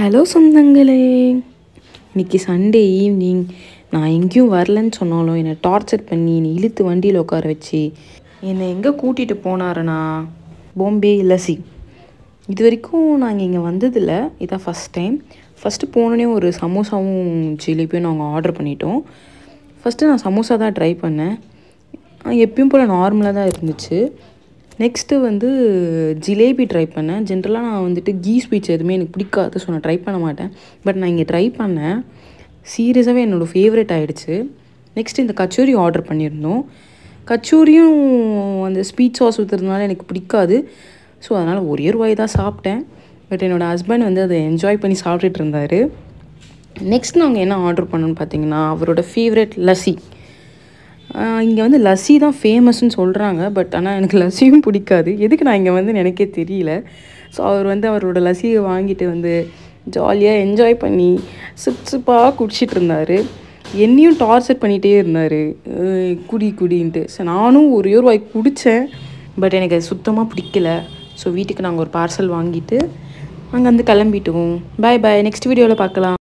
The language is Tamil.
ஹலோ சொந்தங்களே இன்னைக்கு சண்டே ஈவினிங் நான் எங்கேயும் வரலன்னு சொன்னாலும் என்னை டார்ச்சர் பண்ணி என்னை இழுத்து வண்டியில் உட்கார வச்சு என்னை எங்கே கூட்டிகிட்டு போனாருன்னா பாம்பே லசி இது வரைக்கும் நாங்கள் இங்கே வந்ததில்லை இதான் ஃபஸ்ட் டைம் ஃபஸ்ட்டு போனோடனே ஒரு சமோசாவும் ஜிலேபியும் நாங்கள் ஆர்டர் பண்ணிட்டோம் ஃபஸ்ட்டு நான் சமோசா தான் ட்ரை பண்ணேன் ஆ, எப்பயும் போல் நார்மலாக தான் இருந்துச்சு நெக்ஸ்ட்டு வந்து ஜிலேபி ட்ரை பண்ணேன் ஜென்ரலாக நான் வந்துட்டு கீ ஸ்வீட்ஸ் எதுவுமே எனக்கு பிடிக்காது ஸோ நான் ட்ரை பண்ண மாட்டேன் பட் நான் இங்கே ட்ரை பண்ணேன் சீரியஸாகவே என்னோடய ஃபேவரட் ஆகிடுச்சு நெக்ஸ்ட் இந்த கச்சோரி ஆர்டர் பண்ணியிருந்தோம் கச்சோரியும் அந்த ஸ்வீட் சாஸ் ஊற்றுறதுனால எனக்கு பிடிக்காது ஸோ அதனால் ஒரே ஒரு வாய் தான் சாப்பிட்டேன் பட் என்னோடய ஹஸ்பண்ட் வந்து அதை என்ஜாய் பண்ணி சாப்பிட்டுட்டு இருந்தார் நெக்ஸ்ட் நாங்கள் என்ன ஆர்டர் பண்ணோன்னு பார்த்தீங்கன்னா அவரோட ஃபேவரட் லஸ்ஸி இங்கே வந்து லஸ்ஸி தான் ஃபேமஸ்ன்னு சொல்கிறாங்க பட் ஆனால் எனக்கு லஸ்ஸியும் பிடிக்காது எதுக்கு நான் இங்கே வந்து எனக்கே தெரியல ஸோ அவர் வந்து அவரோட லஸ்ஸியை வாங்கிட்டு வந்து ஜாலியாக என்ஜாய் பண்ணி சிப் சிப்பாக குடிச்சிட்டு இருந்தார் என்னையும் டார்ச்சர் பண்ணிகிட்டே இருந்தார் குடி குடின்ட்டு ஸோ நானும் ஒரே ஒரு வாய் குடித்தேன் பட் எனக்கு அது சுத்தமாக பிடிக்கல ஸோ வீட்டுக்கு நாங்கள் ஒரு பார்சல் வாங்கிட்டு அங்கே வந்து கிளம்பிட்டோம் பாய் பாய் நெக்ஸ்ட் வீடியோவில் பார்க்கலாம்